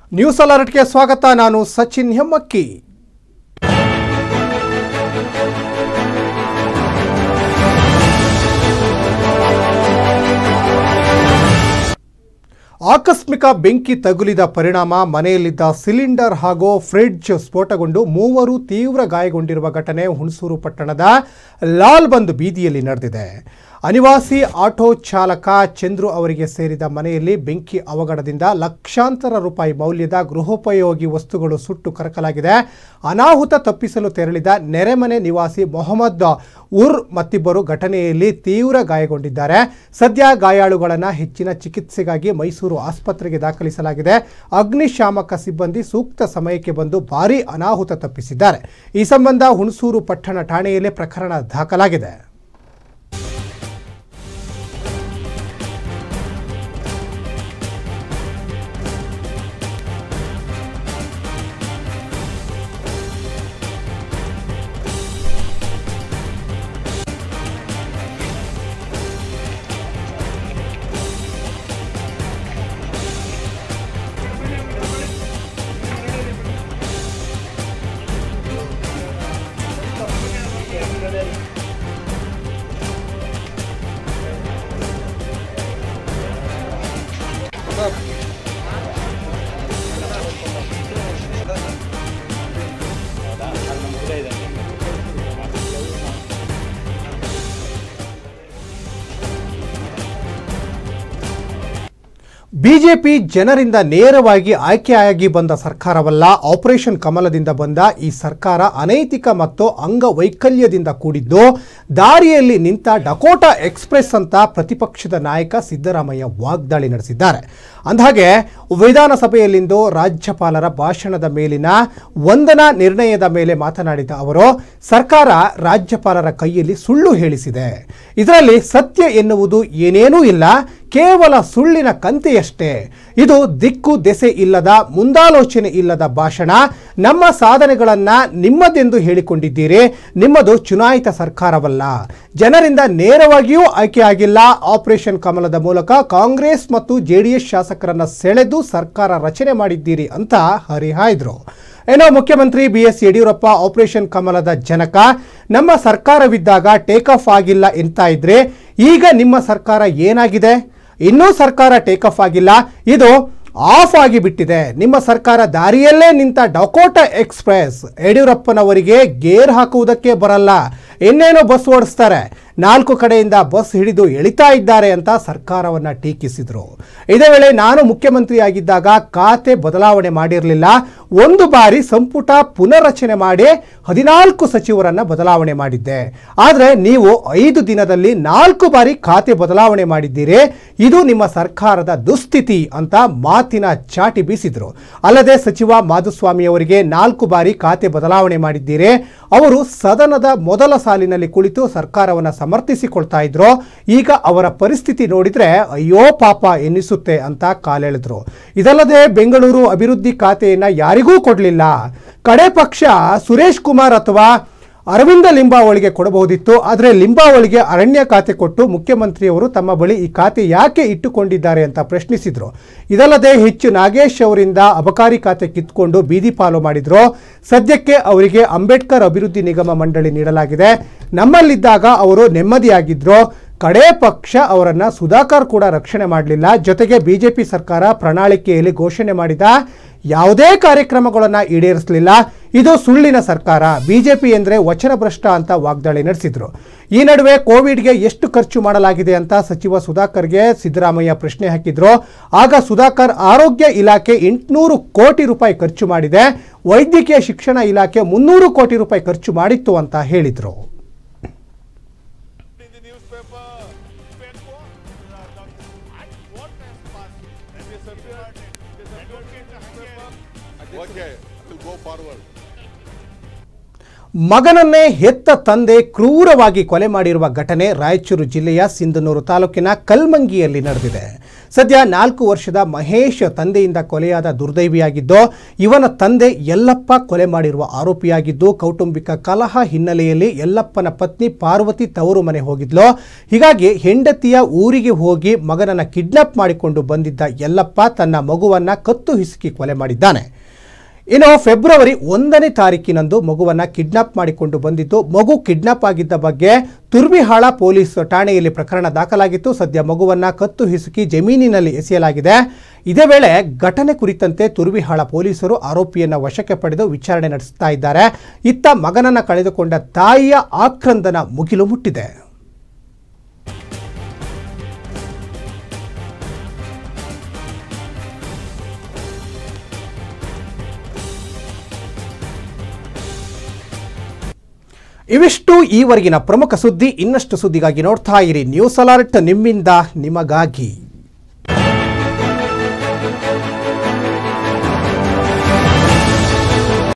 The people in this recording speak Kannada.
ನ್ಯೂಸ್ ಅಲರ್ಟ್ಗೆ ಸ್ವಾಗತ ನಾನು ಸಚಿನ್ ಹೆಮ್ಮಕ್ಕಿ ಆಕಸ್ಮಿಕ ಬೆಂಕಿ ತಗುಲಿದ ಪರಿಣಾಮ ಮನೆಯಲ್ಲಿದ್ದ ಸಿಲಿಂಡರ್ ಹಾಗೂ ಫ್ರಿಡ್ಜ್ ಸ್ಫೋಟಗೊಂಡು ಮೂವರು ತೀವ್ರ ಗಾಯಗೊಂಡಿರುವ ಘಟನೆ ಹುಣಸೂರು ಪಟ್ಟಣದ ಲಾಲ್ ಬಂದ್ ಬೀದಿಯಲ್ಲಿ ನಡೆದಿದೆ ಅನಿವಾಸಿ ಆಟೋ ಚಾಲಕ ಚಂದ್ರು ಅವರಿಗೆ ಸೇರಿದ ಮನೆಯಲ್ಲಿ ಬೆಂಕಿ ಅವಘಡದಿಂದ ಲಕ್ಷಾಂತರ ರೂಪಾಯಿ ಮೌಲ್ಯದ ಗೃಹೋಪಯೋಗಿ ವಸ್ತುಗಳು ಸುಟ್ಟು ಕರಕಲಾಗಿದೆ ಅನಾಹುತ ತಪ್ಪಿಸಲು ತೆರಳಿದ ನೆರೆಮನೆ ನಿವಾಸಿ ಮೊಹಮ್ಮದ್ ಉರ್ ಮತ್ತಿಬ್ಬರು ಘಟನೆಯಲ್ಲಿ ತೀವ್ರ ಗಾಯಗೊಂಡಿದ್ದಾರೆ ಸದ್ಯ ಗಾಯಾಳುಗಳನ್ನು ಹೆಚ್ಚಿನ ಚಿಕಿತ್ಸೆಗಾಗಿ ಮೈಸೂರು ಆಸ್ಪತ್ರೆಗೆ ದಾಖಲಿಸಲಾಗಿದೆ ಅಗ್ನಿಶಾಮಕ ಸಿಬ್ಬಂದಿ ಸೂಕ್ತ ಸಮಯಕ್ಕೆ ಬಂದು ಭಾರೀ ಅನಾಹುತ ತಪ್ಪಿಸಿದ್ದಾರೆ ಈ ಸಂಬಂಧ ಹುಣಸೂರು ಪಟ್ಟಣ ಠಾಣೆಯಲ್ಲಿ ಪ್ರಕರಣ ದಾಖಲಾಗಿದೆ ಬಿಜೆಪಿ ಜನರಿಂದ ನೇರವಾಗಿ ಆಯ್ಕೆಯಾಗಿ ಬಂದ ಸರ್ಕಾರವಲ್ಲ ಆಪರೇಷನ್ ಕಮಲದಿಂದ ಬಂದ ಈ ಸರ್ಕಾರ ಅನೈತಿಕ ಮತ್ತು ಅಂಗವೈಕಲ್ಯದಿಂದ ಕೂಡಿದ್ದು ದಾರಿಯಲ್ಲಿ ನಿಂತ ಡಕೋಟಾ ಎಕ್ಸ್ಪ್ರೆಸ್ ಅಂತ ಪ್ರತಿಪಕ್ಷದ ನಾಯಕ ಸಿದ್ದರಾಮಯ್ಯ ವಾಗ್ದಾಳಿ ನಡೆಸಿದ್ದಾರೆ ಅಂದಹಾಗೆ ವಿಧಾನಸಭೆಯಲ್ಲಿಂದು ರಾಜ್ಯಪಾಲರ ಭಾಷಣದ ಮೇಲಿನ ವಂದನಾ ನಿರ್ಣಯದ ಮೇಲೆ ಮಾತನಾಡಿದ ಅವರು ಸರ್ಕಾರ ರಾಜ್ಯಪಾಲರ ಕೈಯಲ್ಲಿ ಸುಳ್ಳು ಹೇಳಿಸಿದೆ ಇದರಲ್ಲಿ ಸತ್ಯ ಎನ್ನುವುದು ಏನೇನೂ ಇಲ್ಲ ಕೇವಲ ಸುಳ್ಳಿನ ಕಂತೆಯಷ್ಟೇ ಇದು ದಿಕ್ಕು ದೆಸೆ ಇಲ್ಲದ ಮುಂದಾಲೋಚನೆ ಇಲ್ಲದ ಭಾಷಣ ನಮ್ಮ ಸಾಧನೆಗಳನ್ನು ನಿಮ್ಮದೆಂದು ಹೇಳಿಕೊಂಡಿದ್ದೀರಿ ನಿಮ್ಮದು ಚುನಾಯಿತ ಸರ್ಕಾರವಲ್ಲ ಜನರಿಂದ ನೇರವಾಗಿಯೂ ಆಯ್ಕೆಯಾಗಿಲ್ಲ ಆಪರೇಷನ್ ಕಮಲದ ಮೂಲಕ ಕಾಂಗ್ರೆಸ್ ಮತ್ತು ಜೆಡಿಎಸ್ ಶಾಸಕರನ್ನ ಸೆಳೆದು ಸರ್ಕಾರ ರಚನೆ ಮಾಡಿದ್ದೀರಿ ಅಂತ ಹರಿಹಾಯ್ದ್ರು ಏನೋ ಮುಖ್ಯಮಂತ್ರಿ ಬಿ ಎಸ್ ಯಡಿಯೂರಪ್ಪ ಆಪರೇಷನ್ ಕಮಲದ ಜನಕ ನಮ್ಮ ಸರ್ಕಾರವಿದ್ದಾಗ ಟೇಕ್ ಆಫ್ ಆಗಿಲ್ಲ ಎಂತ ಇದ್ರೆ ಈಗ ನಿಮ್ಮ ಸರ್ಕಾರ ಏನಾಗಿದೆ ಇನ್ನೂ ಸರ್ಕಾರ ಟೇಕ್ ಆಫ್ ಆಗಿಲ್ಲ ಇದು ಆಫ್ ಆಗಿಬಿಟ್ಟಿದೆ ನಿಮ್ಮ ಸರ್ಕಾರ ದಾರಿಯಲ್ಲೇ ನಿಂತ ಡಕೋಟಾ ಎಕ್ಸ್ಪ್ರೆಸ್ ಯಡಿಯೂರಪ್ಪನವರಿಗೆ ಗೇರ್ ಹಾಕುವುದಕ್ಕೆ ಬರಲ್ಲ ಇನ್ನೇನೋ ಬಸ್ ಓಡಿಸ್ತಾರೆ ನಾಲ್ಕು ಕಡೆಯಿಂದ ಬಸ್ ಹಿಡಿದು ಎಳಿತಾ ಇದ್ದಾರೆ ಅಂತ ಸರ್ಕಾರವನ್ನು ಟೀಕಿಸಿದರು ಇದೇ ವೇಳೆ ನಾನು ಮುಖ್ಯಮಂತ್ರಿಯಾಗಿದ್ದಾಗ ಖಾತೆ ಬದಲಾವಣೆ ಮಾಡಿರಲಿಲ್ಲ ಒಂದು ಬಾರಿ ಸಂಪುಟ ಪುನರ್ರಚನೆ ಮಾಡಿ ಹದಿನಾಲ್ಕು ಸಚಿವರನ್ನ ಬದಲಾವಣೆ ಮಾಡಿದ್ದೆ ಆದರೆ ನೀವು ಐದು ದಿನದಲ್ಲಿ ನಾಲ್ಕು ಬಾರಿ ಖಾತೆ ಬದಲಾವಣೆ ಮಾಡಿದ್ದೀರಿ ಇದು ನಿಮ್ಮ ಸರ್ಕಾರದ ದುಸ್ಥಿತಿ ಅಂತ ಮಾತಿನ ಚಾಟಿ ಬೀಸಿದರು ಅಲ್ಲದೆ ಸಚಿವ ಮಾಧುಸ್ವಾಮಿ ಅವರಿಗೆ ನಾಲ್ಕು ಬಾರಿ ಖಾತೆ ಬದಲಾವಣೆ ಮಾಡಿದ್ದೀರಿ ಅವರು ಸದನದ ಮೊದಲ ಸಾಲಿನಲ್ಲಿ ಕುಳಿತು ಸರ್ಕಾರವನ್ನು ಸಮರ್ಥಿಸಿಕೊಳ್ತಾ ಇದ್ರು ಈಗ ಅವರ ಪರಿಸ್ಥಿತಿ ನೋಡಿದ್ರೆ ಅಯ್ಯೋ ಪಾಪ ಎನ್ನಿಸುತ್ತೆ ಅಂತ ಕಾಲೆಳೆದ್ರು ಇದಲ್ಲದೆ ಬೆಂಗಳೂರು ಅಭಿವೃದ್ಧಿ ಖಾತೆಯನ್ನ ಯಾರಿಗೂ ಕೊಡಲಿಲ್ಲ ಕಡೆ ಪಕ್ಷ ಸುರೇಶ್ ಕುಮಾರ್ ಅಥವಾ ಅರವಿಂದ ಲಿಂಬಾವಳಿಗೆ ಕೊಡಬಹುದಿತ್ತು ಆದರೆ ಲಿಂಬಾವಳಿಗೆ ಅರಣ್ಯ ಖಾತೆ ಕೊಟ್ಟು ಮುಖ್ಯಮಂತ್ರಿಯವರು ತಮ್ಮ ಬಳಿ ಈ ಖಾತೆ ಯಾಕೆ ಇಟ್ಟುಕೊಂಡಿದ್ದಾರೆ ಅಂತ ಪ್ರಶ್ನಿಸಿದ್ರು ಇದಲ್ಲದೆ ಹೆಚ್ಚು ನಾಗೇಶ್ ಅವರಿಂದ ಅಬಕಾರಿ ಖಾತೆ ಕಿತ್ಕೊಂಡು ಬೀದಿ ಪಾಲು ಮಾಡಿದ್ರು ಸದ್ಯಕ್ಕೆ ಅವರಿಗೆ ಅಂಬೇಡ್ಕರ್ ಅಭಿವೃದ್ಧಿ ನಿಗಮ ಮಂಡಳಿ ನೀಡಲಾಗಿದೆ ನಮ್ಮಲ್ಲಿದ್ದಾಗ ಅವರು ನೆಮ್ಮದಿಯಾಗಿದ್ರು ಕಡೇ ಪಕ್ಷ ಅವರನ್ನ ಸುಧಾಕರ್ ಕೂಡ ರಕ್ಷಣೆ ಮಾಡಲಿಲ್ಲ ಜೊತೆಗೆ ಬಿಜೆಪಿ ಸರ್ಕಾರ ಪ್ರಣಾಳಿಕೆಯಲ್ಲಿ ಘೋಷಣೆ ಮಾಡಿದ ಯಾವುದೇ ಕಾರ್ಯಕ್ರಮಗಳನ್ನು ಈಡೇರಿಸಲಿಲ್ಲ ಇದು ಸುಳ್ಳಿನ ಸರ್ಕಾರ ಬಿಜೆಪಿ ಎಂದರೆ ವಚನಭ್ರಷ್ಟ ಅಂತ ವಾಗ್ದಾಳಿ ನಡೆಸಿದ್ರು ಈ ನಡುವೆ ಕೋವಿಡ್ಗೆ ಎಷ್ಟು ಖರ್ಚು ಮಾಡಲಾಗಿದೆ ಅಂತ ಸಚಿವ ಸುಧಾಕರ್ಗೆ ಸಿದ್ದರಾಮಯ್ಯ ಪ್ರಶ್ನೆ ಹಾಕಿದ್ರು ಆಗ ಸುಧಾಕರ್ ಆರೋಗ್ಯ ಇಲಾಖೆ ಎಂಟುನೂರು ಕೋಟಿ ರೂಪಾಯಿ ಖರ್ಚು ಮಾಡಿದೆ ವೈದ್ಯಕೀಯ ಶಿಕ್ಷಣ ಇಲಾಖೆ ಮುನ್ನೂರು ಕೋಟಿ ರೂಪಾಯಿ ಖರ್ಚು ಮಾಡಿತ್ತು ಅಂತ ಹೇಳಿದರು in the newspaper. Pen what? At what has passed? And they circulated it. They circulated the newspaper. Okay, we'll go forward. ಮಗನನ್ನೇ ಹೆತ್ತ ತಂದೆ ಕ್ರೂರವಾಗಿ ಕೊಲೆ ಮಾಡಿರುವ ಘಟನೆ ರಾಯಚೂರು ಜಿಲ್ಲೆಯ ಸಿಂಧನೂರು ತಾಲೂಕಿನ ಕಲ್ಮಂಗಿಯಲ್ಲಿ ನಡೆದಿದೆ ಸದ್ಯ ನಾಲ್ಕು ವರ್ಷದ ಮಹೇಶ್ ತಂದೆಯಿಂದ ಕೊಲೆಯಾದ ದುರ್ದೈವಿಯಾಗಿದ್ದು ಇವನ ತಂದೆ ಯಲ್ಲಪ್ಪ ಕೊಲೆ ಮಾಡಿರುವ ಆರೋಪಿಯಾಗಿದ್ದು ಕೌಟುಂಬಿಕ ಕಲಹ ಹಿನ್ನೆಲೆಯಲ್ಲಿ ಯಲ್ಲಪ್ಪನ ಪತ್ನಿ ಪಾರ್ವತಿ ತವರು ಮನೆ ಹೋಗಿದ್ಲು ಹೀಗಾಗಿ ಹೆಂಡತಿಯ ಊರಿಗೆ ಹೋಗಿ ಮಗನನ್ನ ಕಿಡ್ನಾಪ್ ಮಾಡಿಕೊಂಡು ಬಂದಿದ್ದ ಯಲ್ಲಪ್ಪ ತನ್ನ ಮಗುವನ್ನ ಕತ್ತು ಹಿಸುಕಿ ಕೊಲೆ ಮಾಡಿದ್ದಾನೆ ಇನ್ನು ಫೆಬ್ರವರಿ ಒಂದನೇ ತಾರೀಕಿನಂದು ಮಗುವನ್ನ ಕಿಡ್ನಾಪ್ ಮಾಡಿಕೊಂಡು ಬಂದಿದ್ದು ಮಗು ಕಿಡ್ನಾಪ್ ಆಗಿದ್ದ ಬಗ್ಗೆ ತುರ್ಬಿಹಾಳ ಪೊಲೀಸ್ ಠಾಣೆಯಲ್ಲಿ ಪ್ರಕರಣ ದಾಖಲಾಗಿತ್ತು ಸದ್ಯ ಮಗುವನ್ನ ಕತ್ತು ಹಿಸುಕಿ ಜಮೀನಿನಲ್ಲಿ ಎಸೆಯಲಾಗಿದೆ ಇದೇ ವೇಳೆ ಘಟನೆ ಕುರಿತಂತೆ ತುರ್ಬಿಹಾಳ ಪೊಲೀಸರು ಆರೋಪಿಯನ್ನ ವಶಕ್ಕೆ ಪಡೆದು ವಿಚಾರಣೆ ನಡೆಸುತ್ತಾ ಇದ್ದಾರೆ ಇತ್ತ ಮಗನನ್ನ ಕಳೆದುಕೊಂಡ ತಾಯಿಯ ಆಕ್ರಂದನ ಮುಗಿಲು ಮುಟ್ಟಿದೆ ಇವಿಷ್ಟು ಈವರೆಗಿನ ಪ್ರಮುಖ ಸುದ್ದಿ ಇನ್ನಷ್ಟು ಸುದ್ದಿಗಾಗಿ ನೋಡ್ತಾ ಇರಿ ನ್ಯೂಸ್ ಅಲರ್ಟ್ ನಿಮ್ಮಿಂದ ನಿಮಗಾಗಿ